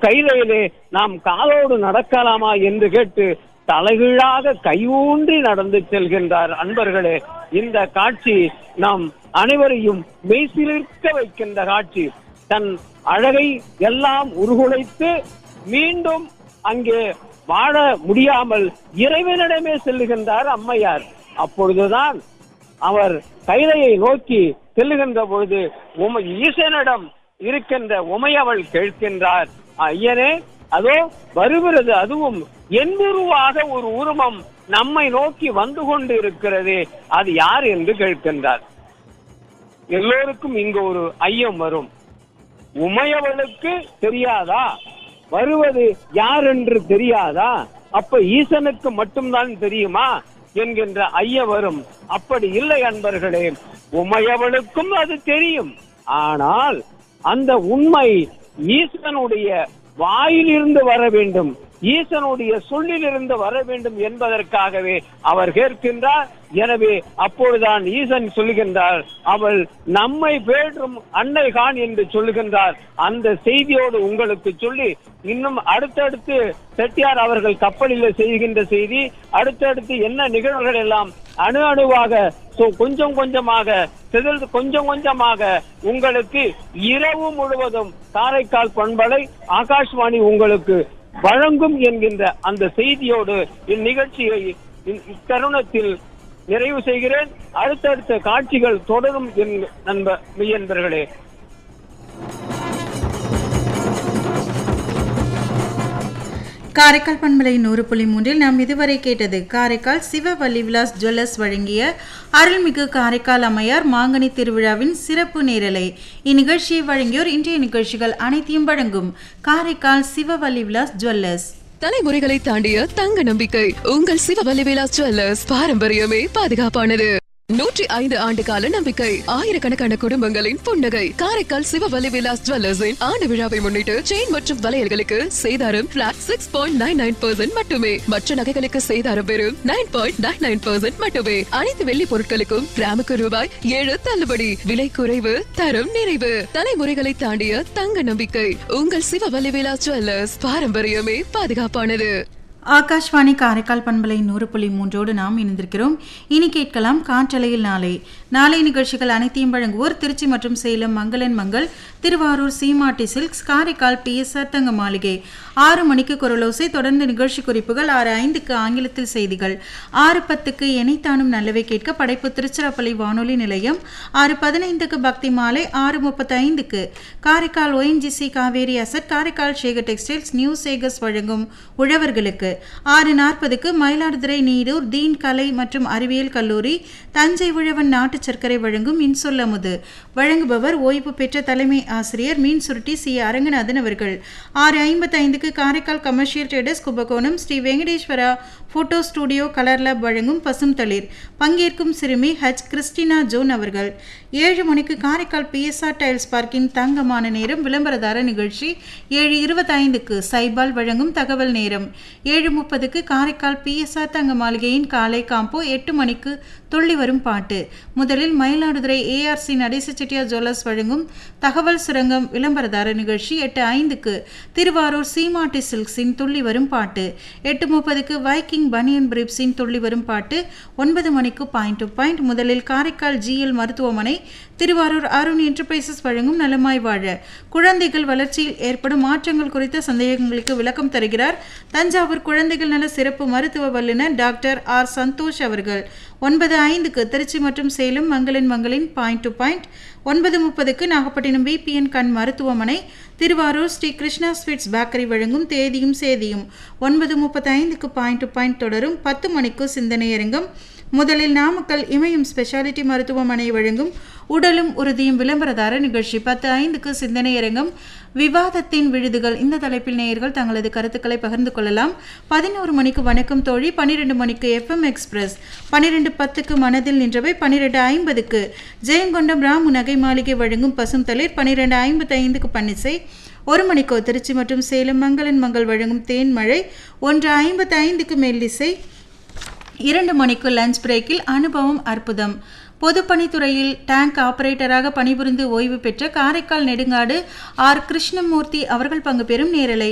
கைலையிலே நாம் காலோடு நடக்கலாமா என்று கேட்டு தலைகீழாக கையூன்றி நடந்து செல்கின்றார் அன்பர்களே இந்த காட்சி நாம் அனைவரையும் மெய்சிலிர்க்க வைக்கின்ற காட்சி தன் அழகை எல்லாம் உருகுலைத்து மீண்டும் அங்கே வாழ முடியாமல் இறைவனிடமே செல்லுகின்றார் அம்மையார் அப்பொழுதுதான் அவர் கைலையை நோக்கி செல்லுகின்ற பொழுது உமை ஈசனிடம் இருக்கின்ற உமையவள் கேட்கின்றார் ஐயனே அதோ வருகிறது அதுவும் எண்ணுருவாக ஒரு உருவம் நம்மை நோக்கி வந்து கொண்டு இருக்கிறதே அது யார் என்று கேட்கின்றார் எல்லோருக்கும் இங்கு ஒரு ஐயம் வரும் உமையவளுக்கு தெரியாதா வருவது யார் என்று தெரியாதா அப்ப ஈசனுக்கு மட்டும்தான் தெரியுமா என்கின்ற ஐய வரும் அப்படி இல்லை அன்பர்களே உமையவளுக்கும் அது தெரியும் ஆனால் அந்த உண்மை ஈசனுடைய வாயிலிருந்து வர வேண்டும் ஈசனுடைய சொல்லிலிருந்து வர வேண்டும் என்பதற்காகவே அவர் கேட்கின்றார் எனவே அப்பொழுதுதான் ஈசன் சொல்லுகின்றார் அவள் நம்மை பேற்றும் அன்னை கான் என்று சொல்லுகின்றார் அந்த செய்தியோடு உங்களுக்கு சொல்லி இன்னும் அடுத்தடுத்து செட்டியார் அவர்கள் கப்பலில் செய்கின்ற செய்தி அடுத்தடுத்து என்ன நிகழ்வுகள் எல்லாம் அணு அணுவாக so கொஞ்சம் கொஞ்சமாக சிதழ்ந்து கொஞ்சம் கொஞ்சமாக உங்களுக்கு இரவு முழுவதும் காரைக்கால் பண்பலை ஆகாஷ்வாணி உங்களுக்கு வழங்கும் என்கின்ற அந்த செய்தியோடு இந்நிகழ்ச்சியை இந்- இத்தருணத்தில் நிறைவு செய்கிறேன் அடுத்தடுத்த காட்சிகள் தொடரும் என் நண்ப மெய்யன்பர்களே காரைக்கால் பண்பலை நூறு புள்ளி மூன்றில் நாம் இதுவரை கேட்டது காரைக்கால் சிவ வள்ளி விலாஸ் ஜுவல்லர்ஸ் வழங்கிய அருள்மிகு காரைக்கால் அம்மையார் மாங்கனி திருவிழாவின் சிறப்பு நேரலை இந்நிகழ்ச்சியை வழங்கியோர் இன்றைய நிகழ்ச்சிகள் அனைத்தையும் வழங்கும் காரைக்கால் சிவவல்லி விலாஸ் ஜுவல்லர்ஸ் தலைமுறைகளை தாண்டிய தங்க நம்பிக்கை உங்கள் சிவவல்லி விலாஸ் ஜுவல்லர்ஸ் பாரம்பரியமே பாதுகாப்பானது நூற்றி ஐந்து ஆண்டு கால நம்பிக்கை ஆயிரக்கணக்கான குடும்பங்களின் புன்னகை காரைக்கால் சிவவல்லி விலாஸ் ஜுவல்லர்ஸின் ஆண்டு விழாவை முன்னிட்டு செயின் மற்றும் வளையல்களுக்கு சேதாரம் flat six point nine nine percent மட்டுமே மற்ற நகைகளுக்கு சேதாரம் வெறும் nine point nine nine percent மட்டுமே அனைத்து வெள்ளி பொருட்களுக்கும் கிராமுக்கு ரூபாய் ஏழு தள்ளுபடி விலை குறைவு தரம் நிறைவு தலைமுறைகளை தாண்டிய தங்க நம்பிக்கை உங்கள் சிவவல்லி விலாஸ் ஜுவல்லர்ஸ் பாரம்பரியமே பாதுகாப்பானது ஆகாஷ்வாணி காரைக்கால் பண்பலை நூறு புள்ளி மூன்றோடு நாம் இணைந்திருக்கிறோம் இனி கேட்கலாம் காற்றலையில் நாளை நாளை நிகழ்ச்சிகள் அனைத்தையும் வழங்குவோர் திருச்சி மற்றும் சேலம் மங்களன் மங்கள் திருவாரூர் சீமாட்டி சில்க்ஸ் காரைக்கால் பிஎஸ்ஆர் தங்க மாளிகை ஆறு மணிக்கு குரலோசை தொடர்ந்து நிகழ்ச்சி குறிப்புகள் ஆறு ஐந்துக்கு ஆங்கிலத்தில் செய்திகள் ஆறு பத்துக்கு எனைத்தானும் நல்லவை கேட்க படைப்பு திருச்சிராப்பள்ளி வானொலி நிலையம் ஆறு பதினைந்துக்கு பக்தி மாலை ஆறு முப்பத்தி ஐந்துக்கு Karaikal ONGC Kaveri asset Karaikal Sekar textiles new Sekars வழங்கும் உழவர்களுக்கு ஆறு நாற்பதுக்கு மயிலாடுதுறை நீடூர் தீன் கலை மற்றும் அறிவியல் கல்லூரி தஞ்சை உழவன் நாட்டு சர்க்கரை வழங்கும் இன்சொல்லமுது வழங்குபவர் ஓய்வு பெற்ற தலைமை ஆசிரியர் மீன் சுருட்டி சி அரங்கநாதன் அவர்கள் ஆறு ஐம்பத்தி ஐந்துக்கு Karaikal commercial traders Kumbakonam Sri Venkateswara photo studio colour lab வழங்கும் பசும் தளிர் பங்கேற்கும் சிறுமி ஹச் கிறிஸ்டினா ஜோன் அவர்கள் ஏழு மணிக்கு காரைக்கால் பிஎஸ்ஆர் டைல்ஸ் பார்க்கின் தங்கமான நேரம் விளம்பரதார நிகழ்ச்சி ஏழு இருபத்தைந்துக்கு சைபால் வழங்கும் தகவல் நேரம் ஏழு முப்பதுக்கு காரைக்கால் பிஎஸ்ஆர் தங்க மாளிகையின் காலை காம்போ எட்டு மணிக்கு துள்ளி வரும் பாட்டு முதலில் மயிலாடுதுறை ஏஆர்சி நடேச செட்டியார் ஜுவல்லர்ஸ் வழங்கும் தகவல் சுரங்கம் விளம்பரதார நிகழ்ச்சி எட்டு ஐந்துக்கு திருவாரூர் சீமாட்டி சில்க்ஸின் துள்ளி வரும் பாட்டு எட்டு முப்பதுக்கு வைக்கிங் பனியன் பிரீப்ஸின் துள்ளி வரும் பாட்டு ஒன்பது மணிக்கு பாயிண்ட் டு பாயிண்ட் முதலில் காரைக்கால் ஜிஎல் மருத்துவமனை திருவாரூர் அருண் என்டர்பிரைசஸ் வழங்கும் நலமாய் வாழ குழந்தைகள் வளர்ச்சியில் ஏற்படும் மாற்றங்கள் குறித்த சந்தேகங்களுக்கு விளக்கம் தருகிறார் தஞ்சாவூர் குழந்தைகள் நல சிறப்பு மருத்துவ வல்லுநர் டாக்டர் ஆர் சந்தோஷ் அவர்கள் ஒன்பது ஐந்துக்கு திருச்சி மற்றும் சேலம் மங்களின் மங்களின் பாயிண்ட் டு பாயிண்ட் ஒன்பது முப்பதுக்கு நாகப்பட்டினம் பிபிஎன் கண் மருத்துவமனை திருவாரூர் ஸ்ரீ கிருஷ்ணா ஸ்வீட்ஸ் பேக்கரி வழங்கும் தேதியும் சேதியும் ஒன்பது முப்பத்தி ஐந்துக்கு பாயிண்ட் டு பாயிண்ட் தொடரும் பத்து மணிக்கு சிந்தனை அரங்கம் முதலில் நாமக்கல் இமயம் ஸ்பெஷாலிட்டி மருத்துவமனை வழங்கும் உடலும் உறுதியும் விளம்பரதார நிகழ்ச்சி பத்து ஐந்துக்கு சிந்தனை அரங்கம் விவாதத்தின் விழுதுகள் இந்த தலைப்பில் நேயர்கள் தங்களது கருத்துக்களை பகிர்ந்து கொள்ளலாம் பதினோரு மணிக்கு வணக்கம் தோழி பன்னிரெண்டு மணிக்கு எஃப்எம் எக்ஸ்பிரஸ் பன்னிரெண்டு பத்துக்கு மனதில் நின்றவை பன்னிரெண்டு ஐம்பதுக்கு ஜெயங்கொண்டம் ராமு நகை மாளிகை வழங்கும் பசும் தளிர் பன்னிரெண்டு ஐம்பத்தி ஐந்துக்கு பன்னிசை ஒரு மணிக்கோ திருச்சி மற்றும் சேலம் மங்களன் மங்கள் வழங்கும் தேன் மழை ஒன்று ஐம்பத்தி ஐந்துக்கு மெல்லிசை இரண்டு மணிக்கு லஞ்ச் பிரேக்கில் அனுபவம் அற்புதம் பொதுப்பணித்துறையில் டேங்க் ஆபரேட்டராக பணிபுரிந்து ஓய்வு பெற்ற காரைக்கால் நெடுங்காடு ஆர் கிருஷ்ணமூர்த்தி அவர்கள் பங்கு பெறும் நேரலை